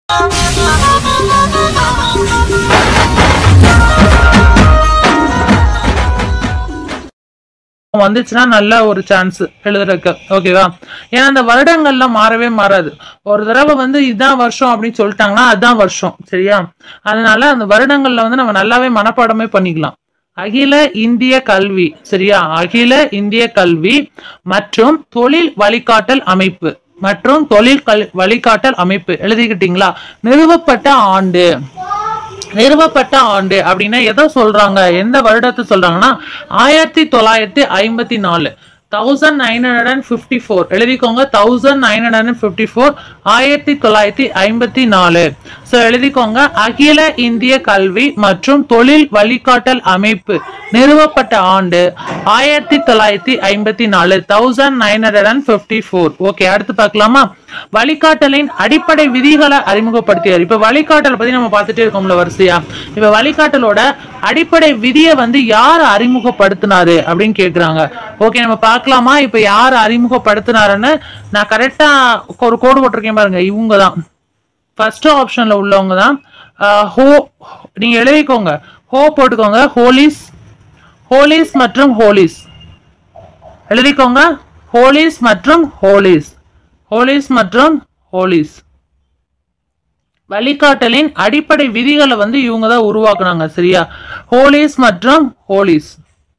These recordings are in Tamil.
வந்துச்சுன்னா நல்ல ஒரு சான்ஸ் எழுதுறதுக்கு ஓகேவா ஏன்னா அந்த வருடங்கள்லாம் மாறவே மாறாது ஒரு தடவை வந்து இதான் வருஷம் அப்படின்னு சொல்லிட்டாங்கன்னா அதுதான் வருஷம் சரியா அதனால அந்த வருடங்கள்ல வந்து நம்ம நல்லாவே மனப்பாடமே பண்ணிக்கலாம் அகில இந்திய கல்வி சரியா அகில இந்திய கல்வி மற்றும் தொழில் வழிகாட்டல் அமைப்பு மற்றும் தொழில் கல் வழிகாட்டல் அமைப்பு எழுதிக்கிட்டீங்களா நிறுவப்பட்ட ஆண்டு நிறுவப்பட்ட ஆண்டு அப்படின்னா எதை சொல்றாங்க எந்த வருடத்தை சொல்றாங்கன்னா ஆயிரத்தி தொள்ளாயிரத்தி ஐம்பத்தி நாலு thousand nine hundred and fifty four எழுதிக்கோங்க thousand nine hundred and fifty four ஆயிரத்தி தொள்ளாயிரத்தி ஐம்பத்தி நாலு ஸோ எழுதிக்கோங்க அகில இந்திய கல்வி மற்றும் தொழில் வழிகாட்டல் அமைப்பு நிறுவப்பட்ட ஆண்டு ஆயிரத்தி தொள்ளாயிரத்தி ஐம்பத்தி நாலு thousand nine hundred and fifty four okay அடுத்து பார்க்கலாமா வழிகாட்டலின் அடிப்படை விதிகளை அறிமுகப்படுத்தியார் இப்ப வழிகாட்டல் பத்தி நம்ம பார்த்துட்டே இருக்கோம்ல வரிசையா இப்ப வழிகாட்டலோட அடிப்படை விதியை வந்து யார் அறிமுகப்படுத்தினாரு அப்படின்னு கேக்குறாங்க ஓகே நம்ம பார்க்கலாமா இப்ப யார் அறிமுகப்படுத்தினாருன்னு நான் கரெக்டா ஒரு கோடு போட்டிருக்கேன் பாருங்க இவங்க தான் ஃபர்ஸ்ட் ஆப்ஷன்ல உள்ளவங்க தான் ஹோ நீங்க எழுதிக்கோங்க ஹோ போட்டுக்கோங்க ஹோலிஸ் ஹோலிஸ் மற்றும் ஹோலிஸ் எழுதிக்கோங்க ஹோலிஸ் மற்றும் ஹோலிஸ் ஹோலிஸ் மற்றும் ஹோலிஸ் வழிகாட்டலின் அடிப்படை விதிகளை வந்து இவங்க தான் உருவாக்குனாங்க சரியா ஹோலிஸ் மற்றும் ஹோலிஸ்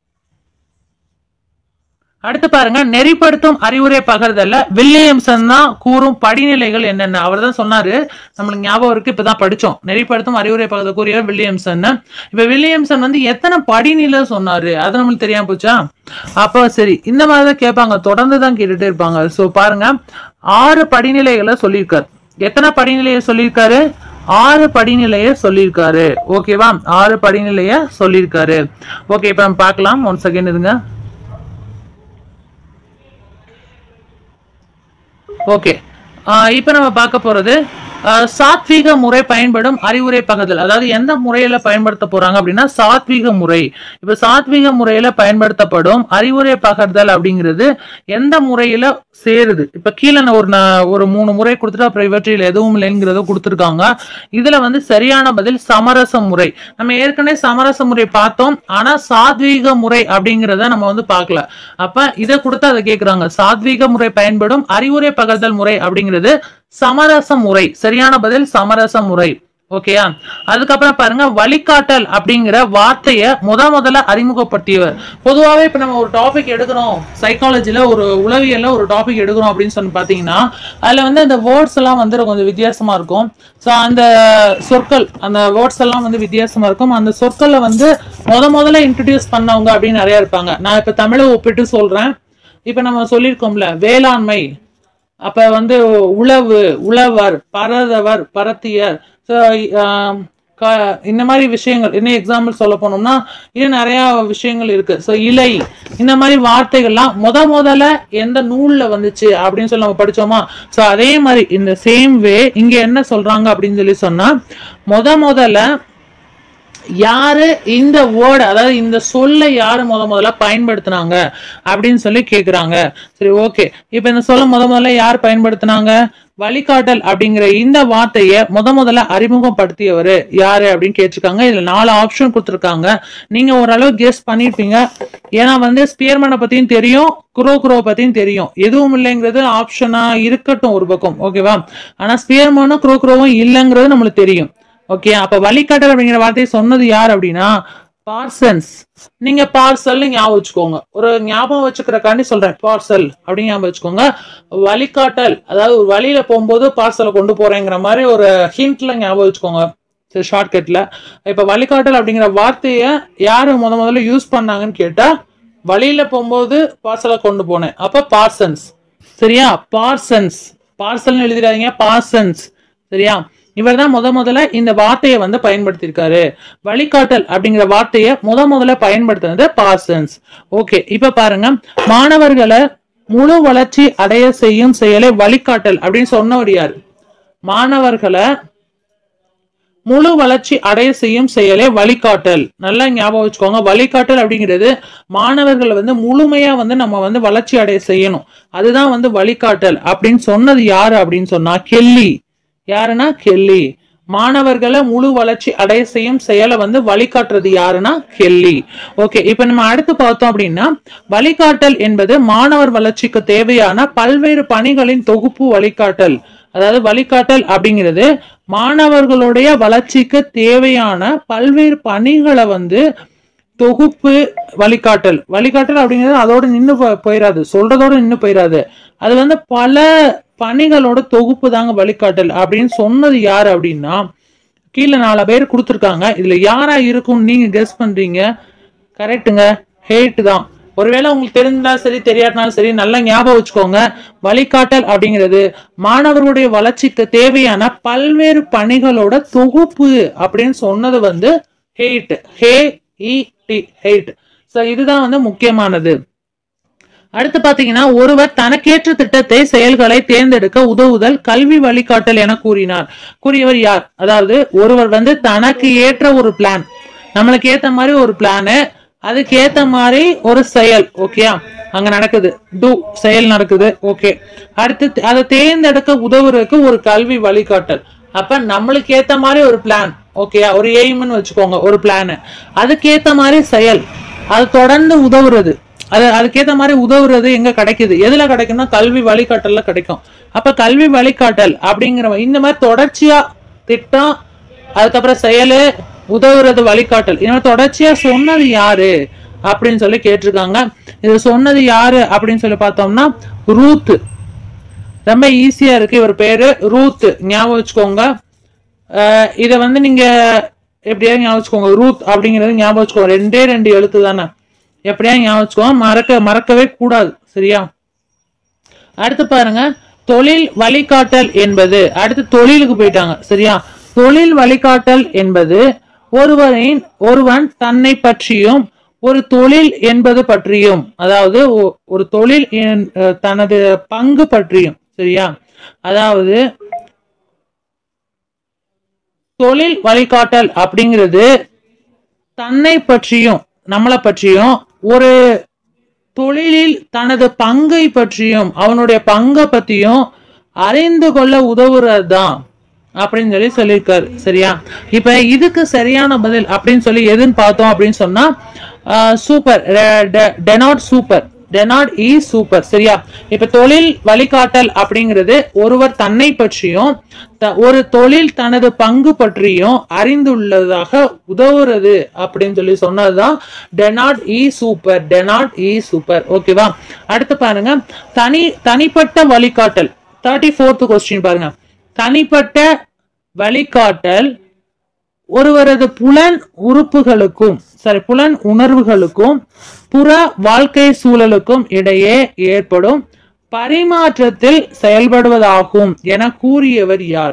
அடுத்து பாருங்க நெறிப்படுத்தும் அறிவுரை பகிர்தல்ல வில்லியம்சன் தான் கூறும் படிநிலைகள் என்னென்ன அவர் தான் சொன்னாரு நம்மளுக்கு ஞாபகம் இருக்கு இப்பதான் படிச்சோம் நெறிப்படுத்தும் அறிவுரை பகிர்தல் கூறிய வில்லியம்சன் இப்ப வில்லியம்சன் வந்து எத்தனை படிநிலை சொன்னாரு அது நம்மளுக்கு தெரியாம போச்சா அப்ப சரி இந்த மாதிரி தான் கேட்பாங்க தொடர்ந்து தான் கேட்டுட்டே இருப்பாங்க சோ பாருங்க ஆறு படிநிலைகளை சொல்லியிருக்காரு எத்தனை படிநிலையை சொல்லியிருக்காரு ஆறு படிநிலையை சொல்லியிருக்காரு ஓகேவா ஆறு படிநிலைய சொல்லியிருக்காரு ஓகே இப்ப நம்ம பார்க்கலாம் ஒன் செகண்ட் இருங்க ஓகே இப்போ நம்ம பார்க்க போறது ஆஹ் சாத்வீக முறை பயன்படும் அறிவுரை பகுதல் அதாவது எந்த முறையில பயன்படுத்த போறாங்க அப்படின்னா சாத்வீக முறை இப்ப சாத்வீக முறையில பயன்படுத்தப்படும் அறிவுரை பகர்தல் அப்படிங்கிறது எந்த முறையில சேருது இப்ப கீழே நான் ஒரு நா- ஒரு மூணு முறை கொடுத்துட்டு அப்புறம் இவற்றில் எதுவும் இல்லைங்கிறத கொடுத்துருக்காங்க இதுல வந்து சரியான பதில் சமரச முறை நம்ம ஏற்கனவே சமரச முறை பார்த்தோம் ஆனா சாத்வீக முறை அப்படிங்கிறத நம்ம வந்து பார்க்கல அப்ப இதை கொடுத்து அதை கேக்குறாங்க சாத்வீக முறை பயன்படும் அறிவுரை பகர்தல் முறை அப்படிங்கிறது சமரச முறை சரியான பதில் சமரச முறை ஓகேயா அதுக்கப்புறம் பாருங்க வழிகாட்டல் அப்படிங்கிற வார்த்தைய முத முதல்ல அறிமுகப்படுத்தியவர் பொதுவாகவே இப்ப நம்ம ஒரு டாபிக் எடுக்கிறோம் சைக்காலஜில ஒரு உளவியல்ல ஒரு டாபிக் எடுக்கிறோம் அப்படின்னு சொல்லி பாத்தீங்கன்னா அதுல வந்து அந்த வேர்ட்ஸ் எல்லாம் வந்து கொஞ்சம் வித்தியாசமா இருக்கும் ஸோ அந்த சொற்கள் அந்த வேர்ட்ஸ் எல்லாம் வந்து வித்தியாசமா இருக்கும் அந்த சொற்களை வந்து முத முதல்ல இன்ட்ரடியூஸ் பண்ணவங்க அப்படின்னு நிறைய இருப்பாங்க நான் இப்ப தமிழை ஒப்பிட்டு சொல்றேன் இப்ப நம்ம சொல்லியிருக்கோம்ல வேளாண்மை அப்ப வந்து உழவு உழவர் பரதவர் பரத்தியர் so, ஆம், க- இந்த மாதிரி விஷயங்கள் இன்னும் எக்ஸாம்பிள் சொல்ல போனோம்னா இன்னும் நிறைய விஷயங்கள் இருக்கு ஸோ இலை இந்த மாதிரி வார்த்தைகள்லாம் முத முதல்ல எந்த நூல்ல வந்துச்சு அப்படின்னு சொல்லி நம்ம படிச்சோமா ஸோ அதே மாதிரி இந்த சேம் வே இங்க என்ன சொல்றாங்க அப்படின்னு சொல்லி சொன்னா முத முதல்ல யாரு இந்த வேர்டு அதாவது இந்த சொல்லை யாரு முத முதல்ல பயன்படுத்தினாங்க அப்படின்னு சொல்லி கேக்குறாங்க சரி ஓகே இப்ப இந்த சொல்ல முத முதல்ல யார் பயன்படுத்தினாங்க வழிகாட்டல் அப்படிங்கிற இந்த வார்த்தைய முத முதல்ல அறிமுகப்படுத்தியவர் யாரு அப்படின்னு கேட்டிருக்காங்க இதுல நாலு ஆப்ஷன் கொடுத்துருக்காங்க நீங்க ஓரளவு கெஸ் பண்ணிருப்பீங்க ஏன்னா வந்து ஸ்பியர்மனை பத்தியும் தெரியும் குரோ குரோ பத்தியும் தெரியும் எதுவும் இல்லைங்கிறது ஆப்ஷனா இருக்கட்டும் ஒரு பக்கம் ஓகேவா ஆனா ஸ்பியர்மனும் குரோ குரோவும் இல்லைங்கிறது நம்மளுக்கு தெரியும் ஓகே அப்ப வழிகாட்டல் அப்படிங்கிற வார்த்தையை சொன்னது யார் அப்படின்னா பார்சன்ஸ் நீங்க பார்சல் ஞாபகம் வச்சுக்கோங்க ஒரு ஞாபகம் வச்சுக்கிறக்காண்டி சொல்றேன் பார்சல் அப்படின்னு ஞாபகம் வச்சுக்கோங்க வழிகாட்டல் அதாவது ஒரு வழியில போகும்போது பார்சலை கொண்டு போறேங்கிற மாதிரி ஒரு ஹிண்ட்ல ஞாபகம் வச்சுக்கோங்க சரி ஷார்ட்கட்ல இப்ப வழிகாட்டல் அப்படிங்கிற வார்த்தைய யாரு முத முதல்ல யூஸ் பண்ணாங்கன்னு கேட்டா வழியில போகும்போது பார்சலை கொண்டு போனேன் அப்ப பார்சன்ஸ் சரியா பார்சன்ஸ் பார்சல்னு எழுதிடாதீங்க பார்சன்ஸ் சரியா இவர் தான் முத முதல்ல இந்த வார்த்தையை வந்து பயன்படுத்தியிருக்காரு வழிகாட்டல் அப்படிங்கிற வார்த்தையை முத முதல்ல பயன்படுத்தினது பார்சன்ஸ் ஓகே இப்ப பாருங்க மாணவர்களை முழு வளர்ச்சி அடைய செய்யும் செயலை வழிகாட்டல் அப்படின்னு சொன்னவர் யாரு மாணவர்களை முழு வளர்ச்சி அடைய செய்யும் செயலே வழிகாட்டல் நல்லா ஞாபகம் வச்சுக்கோங்க வழிகாட்டல் அப்படிங்கிறது மாணவர்களை வந்து முழுமையா வந்து நம்ம வந்து வளர்ச்சி அடைய செய்யணும் அதுதான் வந்து வழிகாட்டல் அப்படின்னு சொன்னது யாரு அப்படின்னு சொன்னா கெல்லி யாருன்னா கெல்லி மாணவர்களை முழு வளர்ச்சி அடைய செய்யும் செயலை வந்து வழிகாட்டுறது யாருன்னா கெல்லி ஓகே இப்ப நம்ம அடுத்து பார்த்தோம் அப்படின்னா வழிகாட்டல் என்பது மாணவர் வளர்ச்சிக்கு தேவையான பல்வேறு பணிகளின் தொகுப்பு வழிகாட்டல் அதாவது வழிகாட்டல் அப்படிங்கிறது மாணவர்களுடைய வளர்ச்சிக்கு தேவையான பல்வேறு பணிகளை வந்து தொகுப்பு வழிகாட்டல் வழிகாட்டல் அப்படிங்கிறது அதோட நின்று போயிடாது சொல்றதோட நின்று போயிடாது அது வந்து பல பணிகளோட தொகுப்பு தாங்க வழிகாட்டல் அப்படின்னு சொன்னது யாரு அப்படின்னா கீழே நாலு பேர் கொடுத்துருக்காங்க இதுல யாரா இருக்கும் நீங்க கெஸ் பண்றீங்க கரெக்ட்டுங்க ஹேட் தான் ஒருவேளை உங்களுக்கு தெரிஞ்சாலும் சரி தெரியாட்டினாலும் சரி நல்லா ஞாபகம் வச்சுக்கோங்க வழிகாட்டல் அப்படிங்கிறது மாணவர்களுடைய வளர்ச்சிக்கு தேவையான பல்வேறு பணிகளோட தொகுப்பு அப்படின்னு சொன்னது வந்து ஹெய்ட் ஹே இ டி ஹெய்ட் ஸோ இதுதான் வந்து முக்கியமானது அடுத்து பாத்தீங்கன்னா ஒருவர் தனக்கேற்ற திட்டத்தை செயல்களை தேர்ந்தெடுக்க உதவுதல் கல்வி வழிகாட்டல் என கூறினார் கூறியவர் யார் அதாவது ஒருவர் வந்து தனக்கு ஏற்ற ஒரு பிளான் நம்மளுக்கு ஏத்த மாதிரி ஒரு பிளானு அதுக்கு ஏத்த மாதிரி ஒரு செயல் ஓகேயா அங்க நடக்குது டூ செயல் நடக்குது ஓகே அடுத்து அதை தேர்ந்தெடுக்க உதவுறதுக்கு ஒரு கல்வி வழிகாட்டல் அப்ப நம்மளுக்கு ஏத்த மாதிரி ஒரு பிளான் ஓகேயா ஒரு எய்ம்னு வச்சுக்கோங்க ஒரு பிளான் அதுக்கு ஏத்த மாதிரி செயல் அது தொடர்ந்து உதவுறது அது அதுக்கேத்த மாதிரி உதவுறது எங்க கிடைக்குது எதுல கிடைக்கும்னா கல்வி வழிகாட்டல்ல கிடைக்கும் அப்ப கல்வி வழிகாட்டல் அப்படிங்கிற இந்த மாதிரி தொடர்ச்சியா திட்டம் அதுக்கப்புறம் செயலு உதவுறது வழிகாட்டல் இந்த மாதிரி தொடர்ச்சியா சொன்னது யாரு அப்படின்னு சொல்லி கேட்டிருக்காங்க இது சொன்னது யாரு அப்படின்னு சொல்லி பார்த்தோம்னா ரூத் ரொம்ப ஈஸியா இருக்கு இவர் பேரு ரூத் ஞாபகம் வச்சுக்கோங்க அஹ் இத வந்து நீங்க எப்படியாவது ஞாபகம் வச்சுக்கோங்க ரூத் அப்படிங்கிறது ஞாபகம் வச்சுக்கோங்க ரெண்டே ரெண்டு எழுத்து தானே எப்படியா ஞாபகம் வச்சுக்கோங்க மறக்க மறக்கவே கூடாது சரியா அடுத்து பாருங்க தொழில் வழிகாட்டல் என்பது அடுத்து தொழிலுக்கு போயிட்டாங்க சரியா தொழில் வழிகாட்டல் என்பது ஒருவரின் ஒருவன் தன்னை பற்றியும் ஒரு தொழில் என்பது பற்றியும் அதாவது ஒ- ஒரு தொழில் என்- அஹ் தனது பங்கு பற்றியும் சரியா அதாவது தொழில் வழிகாட்டல் அப்படிங்கிறது தன்னை பற்றியும் நம்மளை பற்றியும் ஒரு தொழிலில் தனது பங்கை பற்றியும் அவனுடைய பங்கை பத்தியும் அறிந்து கொள்ள உதவுறது தான் அப்படின்னு சொல்லி சொல்லியிருக்காரு சரியா இப்ப இதுக்கு சரியான பதில் அப்படின்னு சொல்லி எதுன்னு பார்த்தோம் அப்படின்னு சொன்னா சூப்பர் டெனாட் சூப்பர் டெனாட் இ சூப்பர் சரியா இப்ப தொழில் வழிகாட்டல் அப்படிங்கிறது ஒருவர் தன்னை பற்றியும் த- ஒரு தொழில் தனது பங்கு பற்றியும் அறிந்துள்ளதாக உதவுறது அப்படின்னு சொல்லி சொன்னதுதான் டெனாட் இ சூப்பர் டெனாட் இ சூப்பர் ஓகேவா அடுத்து பாருங்க தனி தனிப்பட்ட வழிகாட்டல் தேர்ட்டி ஃபோர்த் கொஸ்டின் பாருங்க தனிப்பட்ட வழிகாட்டல் ஒருவரது புலன் உறுப்புகளுக்கும் சாரி புலன் உணர்வுகளுக்கும் புற வாழ்க்கை சூழலுக்கும் இடையே ஏற்படும் பரிமாற்றத்தில் செயல்படுவதாகும் என கூறியவர் யார்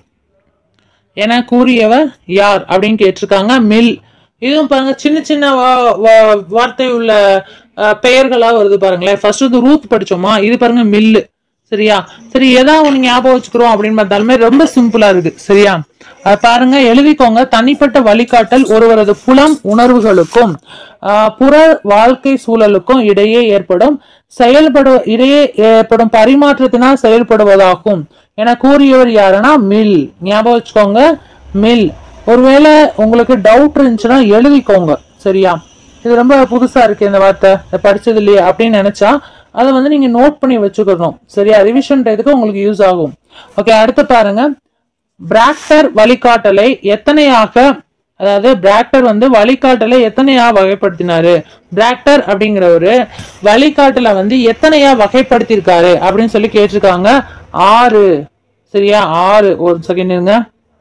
என கூறியவர் யார் அப்படின்னு கேட்டிருக்காங்க மில் இதுவும் பாருங்க சின்ன சின்ன வா- வா- வார்த்தை உள்ள அஹ், பெயர்களா வருது பாருங்களேன் ஃபர்ஸ்ட் வந்து ரூத் படிச்சோமா இது பாருங்க மில்லு சரியா சரி எதா ஒண்ணு ஞாபகம் வச்சுக்கிறோம் அப்படின்னு பார்த்தாலுமே ரொம்ப சிம்பிளா இருக்கு சரியா அது பாருங்க எழுதிக்கோங்க தனிப்பட்ட வழிகாட்டல் ஒருவரது புலம் உணர்வுகளுக்கும் ஆஹ், புற வாழ்க்கை சூழலுக்கும் இடையே ஏற்படும் செயல்படு இடையே ஏற்படும் பரிமாற்றத்தினால் செயல்படுவதாகும் என கூறியவர் யாருன்னா மில் ஞாபகம் வச்சுக்கோங்க மில் ஒருவேளை உங்களுக்கு டவுட் இருந்துச்சுன்னா எழுதிக்கோங்க சரியா இது ரொம்ப புதுசா இருக்கு இந்த வார்த்தை இதை படிச்சது இல்லையே அப்படின்னு நினைச்சா அதை வந்து நீங்க நோட் பண்ணி வச்சுக்கணும் சரியா ரிவிஷன் டயத்துக்கு உங்களுக்கு யூஸ் ஆகும் ஓகே அடுத்து பாருங்க பிராக்டர் வழிகாட்டலை எத்தனையாக அதாவது பிராக்டர் வந்து வழிகாட்டலை எத்தனையா வகைப்படுத்தினாரு பிராக்டர் அப்படிங்கிறவரு வழிகாட்டலை வந்து எத்தனையா வகைப்படுத்தியிருக்காரு அப்படின்னு சொல்லி கேட்டிருக்காங்க ஆறு சரியா ஆறு ஒரு செகண்ட் இருங்க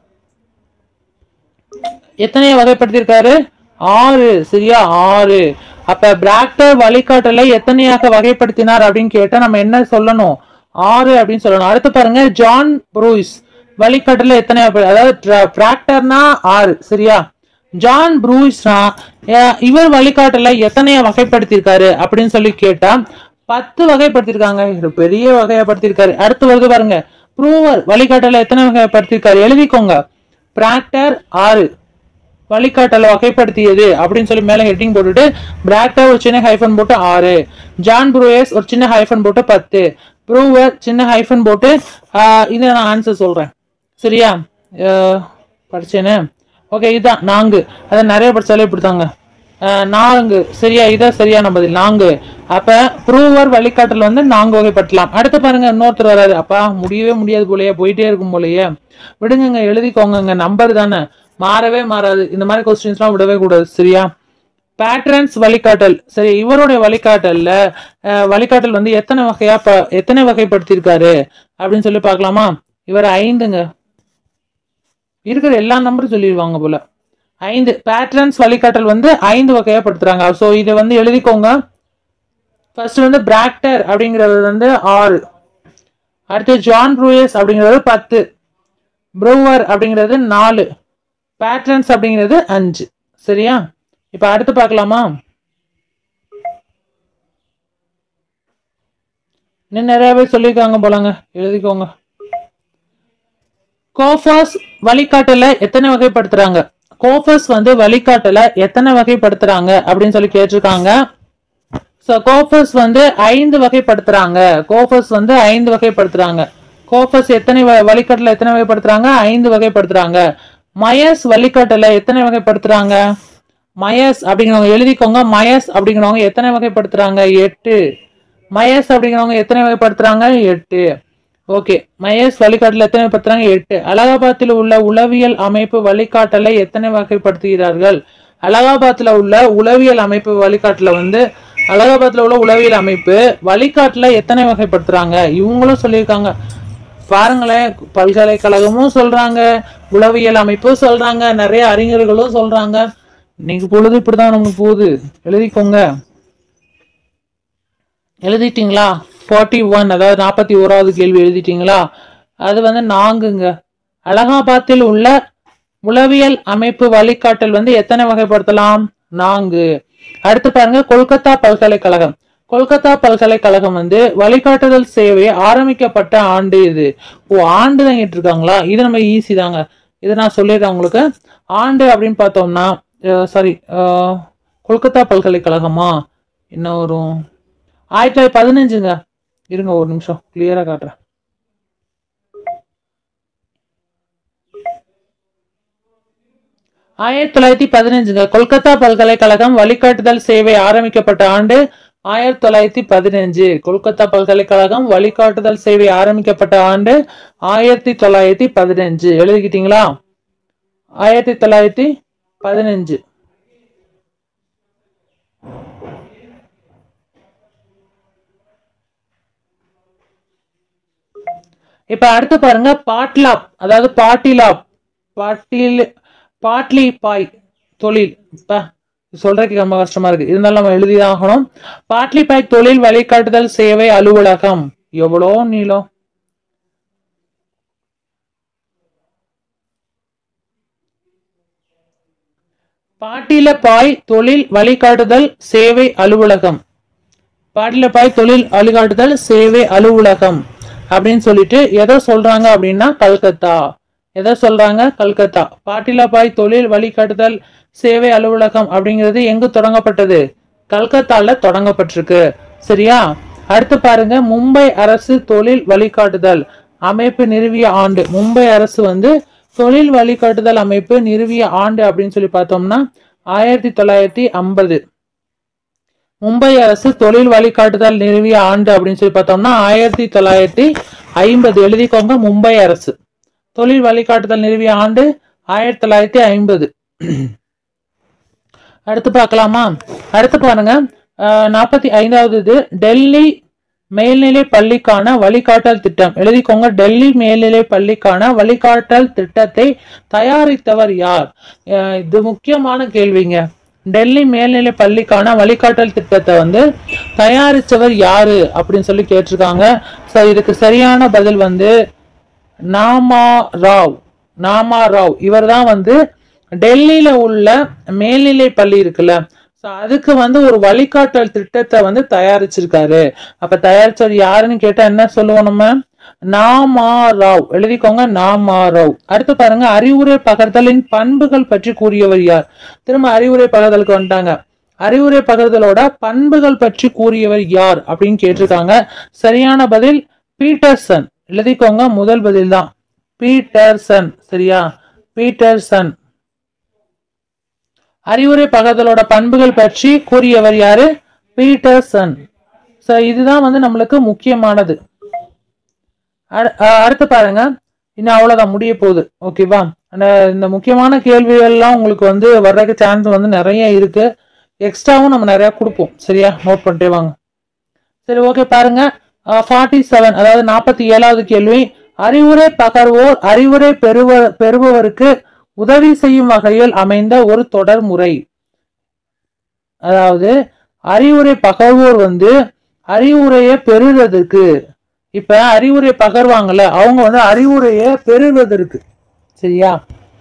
எத்தனைய வகைப்படுத்தியிருக்காரு ஆறு சரியா ஆறு அப்ப பிராக்டர் வழிகாட்டலை எத்தனையாக வகைப்படுத்தினார் அப்படின்னு கேட்டா நம்ம என்ன சொல்லணும் ஆறு அப்படின்னு சொல்லணும் அடுத்து பாருங்க ஜான் ப்ரூயிஸ் வழிகாட்டலை எத்தனை வகை- அதாவது பிராக்டர்னா ஆறு சரியா ஜான் ப்ரூயிஸ்னா அஹ், இவர் வழிகாட்டலை எத்தனையா வகைப்படுத்தியிருக்காரு அப்படின்னு சொல்லி கேட்டா பத்து வகைப்படுத்தியிருக்காங்க இது பெரிய வகைப்படுத்தியிருக்காரு அடுத்து வருது பாருங்க ப்ரூவர் வழிகாட்டலை எத்தனை வகைப்படுத்தியிருக்காரு எழுதிக்கோங்க பிராக்டர் ஆறு வழிகாட்டலை வகைப்படுத்தியது அப்படின்னு சொல்லி மேல ஹெட்டிங் போட்டுட்டு பிராக்டர் ஒரு சின்ன ஹைஃபன் போட்டு ஆறு ஜான் ப்ரூயஸ் ஒரு சின்ன ஹைஃபன் போட்டு பத்து ப்ரூவர் சின்ன ஹைஃபன் போட்டு ஆஹ் இதை நான் ஆன்சர் சொல்றேன் சரியா அஹ், படிச்சேனே ஓகே இதுதான் நான்கு அதை நிறைய படிச்சாலே இப்படித்தாங்க அஹ், நான்கு சரியா இதான் சரியான பதில் நான்கு அப்ப ப்ரூவர் வழிகாட்டல் வந்து நான்கு வகைப்படுத்தலாம் அடுத்து பாருங்க இன்னொருத்தர் வராது அப்பா முடியவே முடியாது போலயே போயிட்டே இருக்கும் போலயே விடுங்கங்க எழுதிக்கோங்கங்க நம்பர் தானே மாறவே மாறாது இந்த மாதிரி கொஸ்டின்ஸ்லாம் விடவே கூடாது சரியா பேட்ரன்ஸ் வழிகாட்டல் சரி இவருடைய வழிகாட்டல்ல அஹ், வழிகாட்டல் வந்து எத்தனை வகையா ப- எத்தனை வகைப்படுத்தியிருக்காரு அப்படின்னு சொல்லி பார்க்கலாமா இவர் ஐந்துங்க இருக்கிற எல்லா நம்பரும் சொல்லிடுவாங்க போல ஐந்து பேட்ரன்ஸ் வழிகாட்டல் வந்து ஐந்து வகையா படுத்துறாங்க ஸோ இதை வந்து எழுதிக்கோங்க ஃபர்ஸ்ட் வந்து பிராக்டர் அப்படிங்கிறது வந்து ஆறு அடுத்து ஜான் ப்ரூயஸ் அப்படிங்கிறது பத்து ப்ரூவர் அப்படிங்கிறது நாலு பேட்ரன்ஸ் அப்படிங்கிறது அஞ்சு சரியா இப்ப அடுத்து பார்க்கலாமா இன்னும் நிறைய பேர் சொல்லியிருக்காங்க போலாங்க எழுதிக்கோங்க கோஃபஸ் வழிகாட்டல எத்தனை வகைப்படுத்துறாங்க கோஃபஸ் வந்து வழிகாட்டல எத்தனை வகைப்படுத்துறாங்க அப்படின்னு சொல்லி கேட்டிருக்காங்க ஸோ கோஃபஸ் வந்து ஐந்து வகைப்படுத்துறாங்க கோஃபஸ் வந்து ஐந்து வகைப்படுத்துறாங்க கோஃபஸ் எத்தனை வ- வழிகாட்டல எத்தனை வகைப்படுத்துறாங்க ஐந்து வகைப்படுத்துறாங்க மயஸ் வழிகாட்டல எத்தனை வகைப்படுத்துறாங்க மயஸ் அப்படிங்கிறவங்க எழுதிக்கோங்க மயஸ் அப்படிங்கிறவங்க எத்தனை வகைப்படுத்துறாங்க எட்டு மயஸ் அப்படிங்கிறவங்க எத்தனை வகைப்படுத்துறாங்க எட்டு ஓகே மயஸ் வழிகாட்டல எத்தனை வகைப்படுத்துறாங்க எட்டு அலகாபாத்தில் உள்ள உளவியல் அமைப்பு வழிகாட்டலை எத்தனை வகைப்படுத்துகிறார்கள் அலகாபாத்ல உள்ள உளவியல் அமைப்பு வழிகாட்டுல வந்து அலகாபாத்ல உள்ள உளவியல் அமைப்பு வழிகாட்டுல எத்தனை வகைப்படுத்துறாங்க இவங்களும் சொல்லியிருக்காங்க பாருங்களேன் பல்கலைக்கழகமும் சொல்றாங்க உளவியல் அமைப்பும் சொல்றாங்க நிறைய அறிஞர்களும் சொல்றாங்க இன்னைக்கு பொழுது இப்படிதான் நமக்கு போகுது எழுதிக்கோங்க எழுதிட்டீங்களா ஃபார்ட்டி ஒன் அதாவது நாற்பத்தி ஓராவது கேள்வி எழுதிட்டீங்களா அது வந்து நான்குங்க அலகாபாத்தில் உள்ள உளவியல் அமைப்பு வழிகாட்டல் வந்து எத்தனை வகைப்படுத்தலாம் நான்கு அடுத்து பாருங்க கொல்கத்தா பல்கலைக்கழகம் கொல்கத்தா பல்கலைக்கழகம் வந்து வழிகாட்டுதல் சேவை ஆரம்பிக்கப்பட்ட ஆண்டு இது ஓ ஆண்டு தான் கேட்டிருக்காங்களா இது நம்ம ஈஸி தாங்க இதை நான் சொல்லிடுறேன் உங்களுக்கு ஆண்டு அப்படின்னு பார்த்தோம்னா சாரி கொல்கத்தா பல்கலைக்கழகமா என்ன வரும் ஆயிரத்தி தொள்ளாயிரத்தி பதினஞ்சுங்க இருங்க ஒரு நிமிஷம் கிளியரா காட்டுறேன் ஆயிரத்தி தொள்ளாயிரத்தி பதினஞ்சுங்க கொல்கத்தா பல்கலைக்கழகம் வழிகாட்டுதல் சேவை ஆரம்பிக்கப்பட்ட ஆண்டு ஆயிரத்தி தொள்ளாயிரத்தி பதினஞ்சு கொல்கத்தா பல்கலைக்கழகம் வழிகாட்டுதல் சேவை ஆரம்பிக்கப்பட்ட ஆண்டு ஆயிரத்தி தொள்ளாயிரத்தி பதினஞ்சு எழுதிக்கிட்டீங்களா ஆயிரத்தி தொள்ளாயிரத்தி பதினஞ்சு இப்ப அடுத்து பாருங்க பாட்லாப் அதாவது பாட்டிலாப் பாட்டில் பாட்லி பாய் தொழில் இப்ப சொல்றதுக்கு ரொம்ப கஷ்டமா இருக்கு இருந்தாலும் நம்ம எழுதிதான் ஆகணும் பாட்லி பாய் தொழில் வழிகாட்டுதல் சேவை அலுவலகம் எவ்வளோ நீளம் பாட்டில பாய் தொழில் வழிகாட்டுதல் சேவை அலுவலகம் பாட்டில பாய் தொழில் வழிகாட்டுதல் சேவை அலுவலகம் அப்படின்னு சொல்லிட்டு எதை சொல்றாங்க அப்படின்னா கல்கத்தா எதை சொல்றாங்க கல்கத்தா பாட்டிலபாய் தொழில் வழிகாட்டுதல் சேவை அலுவலகம் அப்படிங்கிறது எங்கு தொடங்கப்பட்டது கல்கத்தால தொடங்கப்பட்டிருக்கு சரியா அடுத்து பாருங்க மும்பை அரசு தொழில் வழிகாட்டுதல் அமைப்பு நிறுவிய ஆண்டு மும்பை அரசு வந்து தொழில் வழிகாட்டுதல் அமைப்பு நிறுவிய ஆண்டு அப்படின்னு சொல்லி பார்த்தோம்னா ஆயிரத்தி தொள்ளாயிரத்தி ஐம்பது மும்பை அரசு தொழில் வழிகாட்டுதல் நிறுவிய ஆண்டு அப்படின்னு சொல்லி பார்த்தோம்னா ஆயிரத்தி தொள்ளாயிரத்தி ஐம்பது எழுதிக்கோங்க மும்பை அரசு தொழில் வழிகாட்டுதல் நிறுவிய ஆண்டு ஆயிரத்தி தொள்ளாயிரத்தி ஐம்பது அடுத்து பார்க்கலாமா அடுத்து பாருங்க நாற்பத்தி ஐந்தாவது இது டெல்லி மேல்நிலை பள்ளிக்கான வழிகாட்டல் திட்டம் எழுதிக்கோங்க டெல்லி மேல்நிலை பள்ளிக்கான வழிகாட்டல் திட்டத்தை தயாரித்தவர் யார் அஹ் இது முக்கியமான கேள்விங்க டெல்லி மேல்நிலை பள்ளிக்கான வழிகாட்டல் திட்டத்தை வந்து தயாரிச்சவர் யாரு அப்படின்னு சொல்லி கேட்டிருக்காங்க ஸோ இதுக்கு சரியான பதில் வந்து நாமா ராவ் நாமா ராவ் இவர் தான் வந்து டெல்லியில உள்ள மேல்நிலை பள்ளி இருக்குல்ல ஸோ அதுக்கு வந்து ஒரு வழிகாட்டல் திட்டத்தை வந்து தயாரிச்சிருக்காரு அப்ப தயாரிச்சவர் யாருன்னு கேட்டா என்ன சொல்லுவோம் நம்ம நாமா ராவ் எழுதிக்கோங்க நாமா ராவ் அடுத்து பாருங்க அறிவுரை பகர்தலின் பண்புகள் பற்றி கூறியவர் யார் திரும்ப அறிவுரை பகர்தலுக்கு வந்துட்டாங்க அறிவுரை பகிர்தலோட பண்புகள் பற்றி கூறியவர் யார் அப்படின்னு கேட்டிருக்காங்க சரியான பதில் பீட்டர்சன் எழுதிக்கோங்க முதல் பதில் தான் பீட்டர்சன் சரியா பீட்டர்சன் அறிவுரை பகதலோட பண்புகள் பற்றி கூறியவர் யாரு பீட்டர்சன் ஸோ இதுதான் வந்து நம்மளுக்கு முக்கியமானது அடு- அஹ் அடுத்து பாருங்க இன்னும் அவ்வளவுதான் முடிய போகுது ஓகேவா அந்த இந்த முக்கியமான கேள்விகள்லாம் உங்களுக்கு வந்து வர்றதுக்கு சான்ஸ் வந்து நிறைய இருக்கு எக்ஸ்ட்ராவும் நம்ம நிறைய கொடுப்போம் சரியா நோட் பண்ணிட்டே வாங்க சரி ஓகே பாருங்க ஃபார்ட்டி செவன் அதாவது நாற்பத்தி ஏழாவது கேள்வி அறிவுரை பகர்வோர் அறிவுரை பெறுவ பெறுபவருக்கு உதவி செய்யும் வகையில் அமைந்த ஒரு தொடர் முறை அதாவது அறிவுரை பகர்வோர் வந்து அறிவுரையை பெறுறதுக்கு இப்ப அறிவுரை பகர்வாங்கல்ல அவங்க வந்து அறிவுரையை பெறுவதற்கு சரியா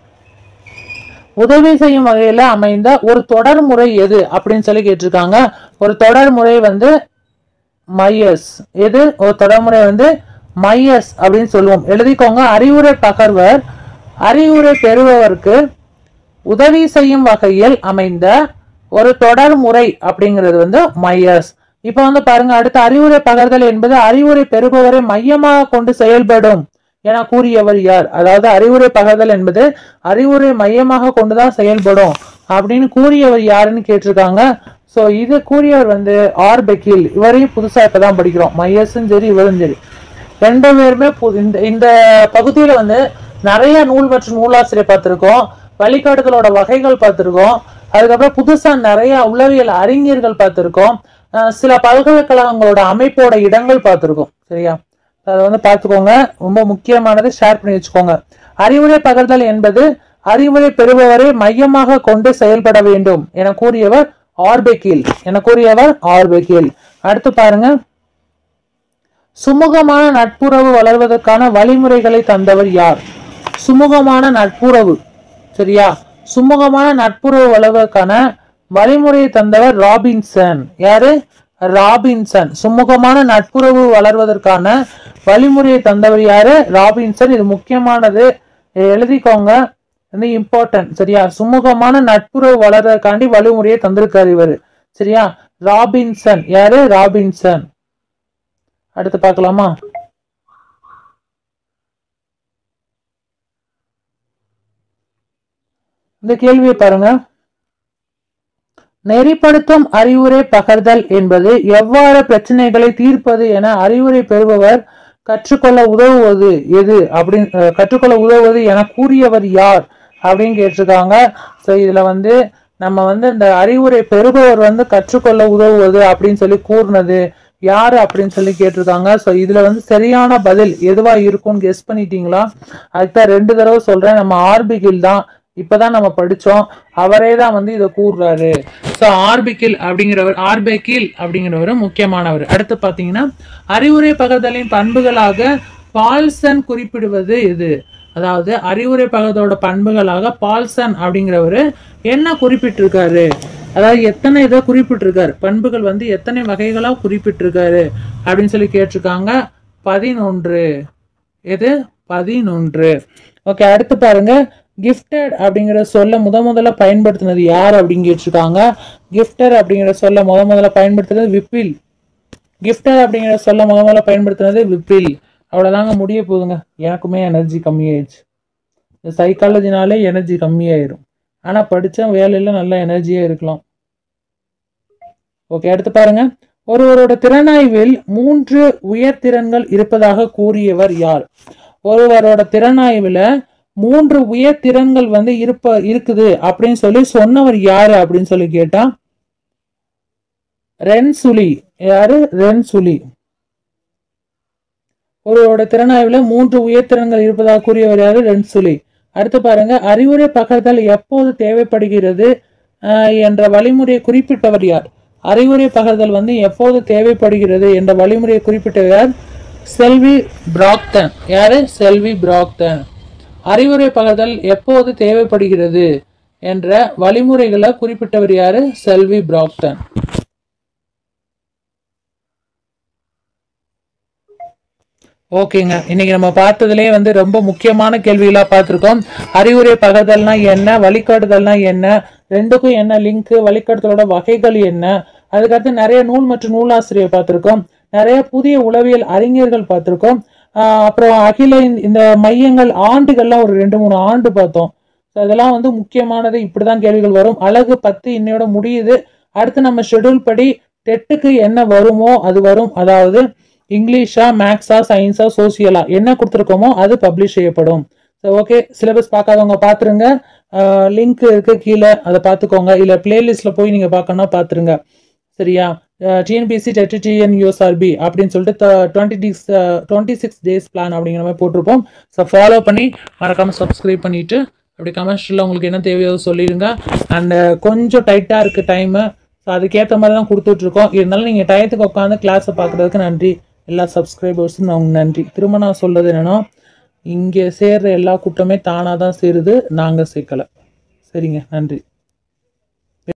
உதவி செய்யும் வகையில அமைந்த ஒரு தொடர் முறை எது அப்படின்னு சொல்லி கேட்டிருக்காங்க ஒரு தொடர் முறை வந்து மையஸ் எது ஒரு தொடர்முறை வந்து மையஸ் அப்படின்னு சொல்லுவோம் எழுதிக்கோங்க அறிவுரை பகர்வர் அறிவுரை பெறுபவருக்கு உதவி செய்யும் வகையில் அமைந்த ஒரு தொடர் முறை அப்படிங்கிறது வந்து மையஸ் இப்ப வந்து பாருங்க அடுத்த அறிவுரை பகர்தல் என்பது அறிவுரை பெறுபவரை மையமாக கொண்டு செயல்படும் என கூறியவர் யார் அதாவது அறிவுரை பகர்தல் என்பது அறிவுரை மையமாக கொண்டுதான் செயல்படும் அப்படின்னு கூறியவர் யாருன்னு கேட்டிருக்காங்க சோ இது கூறியவர் வந்து ஆர் பெக்கில் இவரையும் புதுசா இப்பதான் படிக்கிறோம் மையஸும் சரி இவரும் சரி ரெண்டு பேருமே பு- இந்த இந்த பகுதியில வந்து நிறைய நூல் மற்றும் நூலாசிரியர் பார்த்திருக்கோம் வழிகாட்டுதலோட வகைகள் பார்த்திருக்கோம் அதுக்கப்புறம் புதுசா நிறைய உளவியல் அறிஞர்கள் பார்த்திருக்கோம் அஹ் சில பல்கலைக்கழகங்களோட அமைப்போட இடங்கள் பார்த்திருக்கோம் சரியா அதை வந்து பார்த்துக்கோங்க ரொம்ப முக்கியமானது ஷேர் பண்ணி வச்சுக்கோங்க அறிவுரை பகர்தல் என்பது அறிவுரை பெறுபவரை மையமாக கொண்டு செயல்பட வேண்டும் என கூறியவர் ஆர்பெக்கில் என கூறியவர் ஆர்பெக்கில் அடுத்து பாருங்க சுமூகமான நட்புறவு வளர்வதற்கான வழிமுறைகளை தந்தவர் யார் சுமூகமான நட்புறவு சரியா சுமூகமான நட்புறவு வளர்வதற்கான வழிமுறையை தந்தவர் ராபின்சன் யாரு ராபின்சன் சுமூகமான நட்புறவு வளர்வதற்கான வழிமுறையை தந்தவர் யாரு ராபின்சன் இது முக்கியமானது இதை எழுதிக்கோங்க வந்து இம்பார்ட்டன்ட் சரியா சுமூகமான நட்புறவு வளர்றதுக்காண்டி வழிமுறையை தந்திருக்காரு இவரு சரியா ராபின்சன் யாரு ராபின்சன் அடுத்து பார்க்கலாமா இந்த கேள்வியை பாருங்க நெறிப்படுத்தும் அறிவுரை பகர்தல் என்பது எவ்வாறு பிரச்சனைகளை தீர்ப்பது என அறிவுரை பெறுபவர் கற்றுக்கொள்ள உதவுவது எது அப்படின்னு அஹ், கற்றுக்கொள்ள உதவுவது என கூறியவர் யார் அப்படின்னு கேட்டிருக்காங்க ஸோ இதுல வந்து நம்ம வந்து இந்த அறிவுரை பெறுபவர் வந்து கற்றுக்கொள்ள உதவுவது அப்படின்னு சொல்லி கூறினது யாரு அப்படின்னு சொல்லி கேட்டிருக்காங்க ஸோ இதுல வந்து சரியான பதில் எதுவா இருக்கும்னு கெஸ் பண்ணிட்டீங்களா அதுதான் ரெண்டு தடவை சொல்றேன் நம்ம ஆர்பிகில் தான் இப்பதான் நம்ம படிச்சோம் அவரே தான் வந்து இதை கூறுறாரு ஸோ ஆர்பிகில் அப்படிங்கிறவர் ஆர்பெக்கில் அப்படிங்கிறவர் முக்கியமானவர் அடுத்து பாத்தீங்கன்னா அறிவுரை பகர்தலின் பண்புகளாக பால்சன் குறிப்பிடுவது எது அதாவது அறிவுரை பகதோட பண்புகளாக பால்சன் அப்படிங்கிறவர் என்ன குறிப்பிட்டிருக்காரு அதாவது எத்தனை இதை குறிப்பிட்டிருக்காரு பண்புகள் வந்து எத்தனை வகைகளா குறிப்பிட்டிருக்காரு அப்படின்னு சொல்லி கேட்டிருக்காங்க பதினொன்று எது பதினொன்று ஓகே அடுத்து பாருங்க கிஃப்டட் அப்படிங்கிற சொல்ல முத முதல்ல பயன்படுத்தினது யார் அப்படின்னு கேட்டிருக்காங்க கிஃப்டர் அப்படிங்கிற சொல்ல முத முதல்ல பயன்படுத்தினது விப்பில் கிஃப்டர் அப்படிங்கிற சொல்ல முத முதல்ல பயன்படுத்தினது விப்பில் அவ்வளோதாங்க முடிய போகுதுங்க எனக்குமே எனர்ஜி கம்மியாயிடுச்சு இந்த சைக்காலஜினாலே எனர்ஜி கம்மியாயிரும் ஆனால் படித்தா வேலையில் நல்ல எனர்ஜியாக இருக்கலாம் ஓகே அடுத்து பாருங்க ஒருவரோட திறனாய்வில் மூன்று உயர் திறன்கள் இருப்பதாக கூறியவர் யார் ஒருவரோட திறனாய்வில் மூன்று உயர் திறன்கள் வந்து இருப்ப இருக்குது அப்படின்னு சொல்லி சொன்னவர் யாரு அப்படின்னு சொல்லி கேட்டா ரென்சுலி யாரு ரென்சுலி ஒருவரோட திறனாய்வுல மூன்று உயர்திறன்கள் இருப்பதாக கூறியவர் யாரு ரென்சுலி அடுத்து பாருங்க அறிவுரை பகர்தல் எப்போது தேவைப்படுகிறது ஆஹ் என்ற வழிமுறையை குறிப்பிட்டவர் யார் அறிவுரை பகர்தல் வந்து எப்போது தேவைப்படுகிறது என்ற வழிமுறையை குறிப்பிட்டவர் யார் செல்வி பிராக்தன் யாரு செல்வி பிராக்தன் அறிவுரை பகர்தல் எப்போது தேவைப்படுகிறது என்ற வழிமுறைகளை குறிப்பிட்டவர் யாரு செல்வி பிராக்டன் ஓகேங்க இன்னைக்கு நம்ம பார்த்ததுலயே வந்து ரொம்ப முக்கியமான கேள்விகளா பார்த்திருக்கோம் அறிவுரை பகர்தல்னா என்ன வழிகாட்டுதல்னா என்ன ரெண்டுக்கும் என்ன லிங்க் வழிகாட்டுதலோட வகைகள் என்ன அதுக்கடுத்து நிறைய நூல் மற்றும் நூலாசிரியர் பார்த்திருக்கோம் நிறைய புதிய உளவியல் அறிஞர்கள் பார்த்திருக்கோம் ஆஹ் அப்புறம் அகில இந்த- இந்த மையங்கள் ஆண்டுகள்லாம் ஒரு ரெண்டு மூணு ஆண்டு பார்த்தோம் ஸோ அதெல்லாம் வந்து முக்கியமானது இப்படிதான் கேள்விகள் வரும் அழகு பத்து இன்னையோட முடியுது அடுத்து நம்ம ஷெட்யூல் படி டெட்டுக்கு என்ன வருமோ அது வரும் அதாவது இங்கிலீஷா மேக்ஸா சயின்ஸா சோசியலா என்ன கொடுத்துருக்கோமோ அது பப்ளிஷ் செய்யப்படும் ஸோ ஓகே சிலபஸ் பார்க்காதவங்க பார்த்துருங்க லிங்க் இருக்கு கீழே அதை பார்த்துக்கோங்க இல்லை பிளேலிஸ்ட்ல போய் நீங்க பார்க்கணும்னா பார்த்துருங்க சரியா டிஎன்பிஎஸ்சி டெட் டிஎன் யூஎஸ்ஆர்பி அப்படின்னு சொல்லிட்டு twenty six twenty six days plan அப்படிங்கிற மாதிரி போட்டிருப்போம் ஸோ ஃபாலோ பண்ணி மறக்காம சப்ஸ்கிரைப் பண்ணிட்டு அப்படி கமெண்ட்ஸில் உங்களுக்கு என்ன தேவையோ சொல்லிடுங்க அண்ட் கொஞ்சம் டைட்டாக இருக்குது டைமு ஸோ அதுக்கேற்ற மாதிரி தான் கொடுத்துட்ருக்கோம் இருந்தாலும் நீங்கள் டயத்துக்கு உட்காந்து கிளாஸை பார்க்குறதுக்கு நன்றி எல்லா சப்ஸ்கிரைபர்ஸும் நான் உங்களுக்கு நன்றி திரும்ப நான் சொல்றது என்னன்னா இங்கே சேர்ற எல்லா கூட்டமே தானாக தான் சேருது நாங்கள் சேர்க்கலை சரிங்க நன்றி